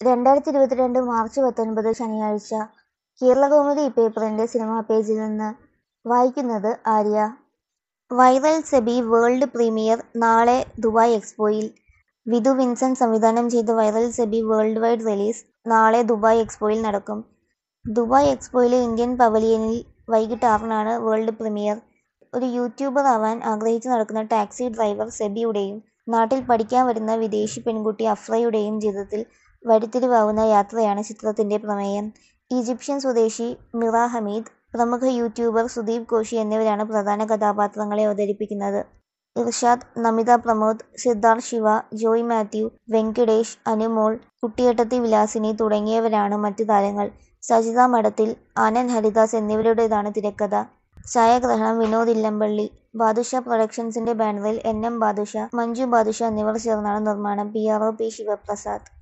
രണ്ടായിരത്തി ഇരുപത്തിരണ്ട് മാർച്ച് പത്തൊൻപത് ശനിയാഴ്ച കേരളകൗമുദി പേപ്പറിന്റെ സിനിമാ പേജിൽ നിന്ന് വായിക്കുന്നത് Arya viral Sebi world premiere നാളെ ദുബായ് എക്സ്പോയിൽ വിധു വിൻസെന്റ് സംവിധാനം ചെയ്ത viral Sebi world wide release നാളെ ദുബായ് എക്സ്പോയിൽ നടക്കും ദുബായ് എക്സ്പോയിലെ ഇന്ത്യൻ പവലിയനിൽ വൈകിട്ട് ആറിനാണ് വേൾഡ് പ്രീമിയർ ഒരു യൂട്യൂബർ ആവാൻ ആഗ്രഹിച്ചു നടക്കുന്ന ടാക്സി ഡ്രൈവർ സെബിയുടെയും നാട്ടിൽ പഠിക്കാൻ വരുന്ന വിദേശി പെൺകുട്ടി അഫ്രയുടെയും ജീവിതത്തിൽ വഴിത്തിരിവാവുന്ന യാത്രയാണ് ചിത്രത്തിന്റെ പ്രമേയം ഈജിപ്ഷ്യൻ സ്വദേശി മിറ ഹമീദ് പ്രമുഖ യൂട്യൂബർ സുദീപ് കോശി എന്നിവരാണ് പ്രധാന കഥാപാത്രങ്ങളെ അവതരിപ്പിക്കുന്നത് ഇർഷാദ് നമിത പ്രമോദ് സിദ്ധാർത്ഥ് ശിവ ജോയ് മാത്യു വെങ്കിടേഷ് അനുമോൾ കുട്ടിയേട്ടത്തി വിലാസിനി തുടങ്ങിയവരാണ് മറ്റു താരങ്ങൾ സജിത മഠത്തിൽ ആനന്ദ് ഹരിദാസ് എന്നിവരുടേതാണ് തിരക്കഥ ഛായാഗ്രഹണം വിനോദ് ഇല്ലമ്പള്ളി ബാദുഷ പ്രൊഡക്ഷൻസിന്റെ ബാനറിൽ എൻ എം ബാദുഷ മഞ്ജു ബാദുഷ എന്നിവർ ചേർന്നാണ് നിർമ്മാണം P R O P Sivaprasad